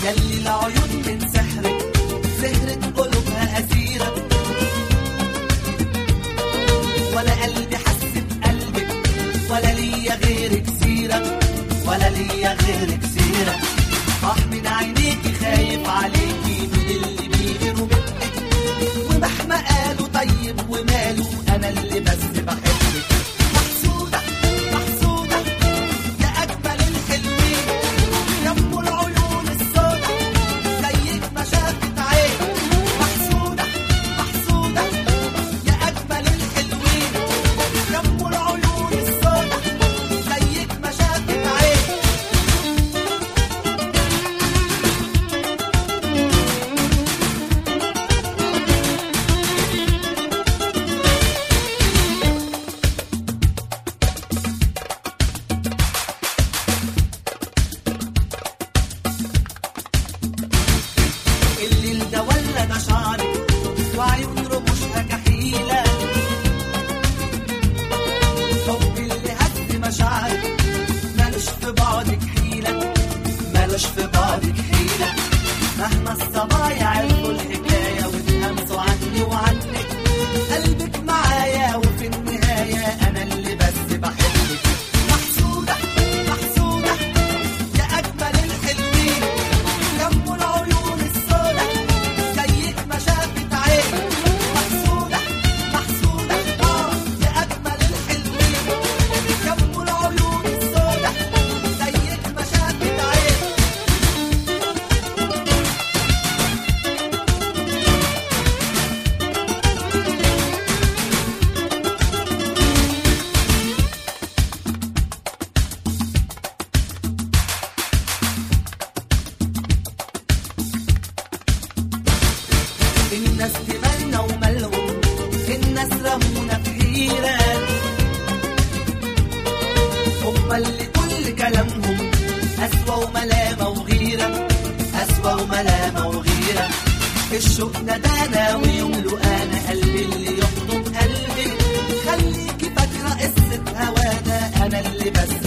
يلي العيون من سحرك سهرة قلوبها أسيرة ولا قلبي حس بقلبك ولا ليا غيرك سيرة ولا ليا غيرك سيرة آه من عينيكي خايف عليكي من اللي بيغيروا منك ومهما قالوا طيب وماله أنا اللي بس بحبك محسودة محسودة يا أجمل الحلوين يا أم العيون السودا زيك ما شافت عين محسودة محسودة يا أجمل الحلوين يا أم العيون السودا زيك ما شافت عين الليل ده ولا ده شعرك وعيون رموشها كحيلة حب اللي هز مشاعرك مالوش في بعدك حيلة مالوش في بعدك حيلة مهما الصبايا عرفوا الحكاية واتهمسوا عني وعنك قلبك معايا وفي النهاية أنا اللي بس بحبك محسودة محسودة يا أجمل الحلوين يم العيون السودا زيك ما شافت عين محسودة محسودة آه يا أجمل الحلوين يم العيون السودا زيك ما شافت عين الناس تمنى ومالهم الناس رمونا في حيرة هما اللي كل كلامهم أسوأ وملامة وغيرة أسوأ وملامة وغيرة الشوق ندانا ويملوا أنا قلبي اللي يحضن قلبي خليكي فاكرة قصة هوانا أنا اللي بس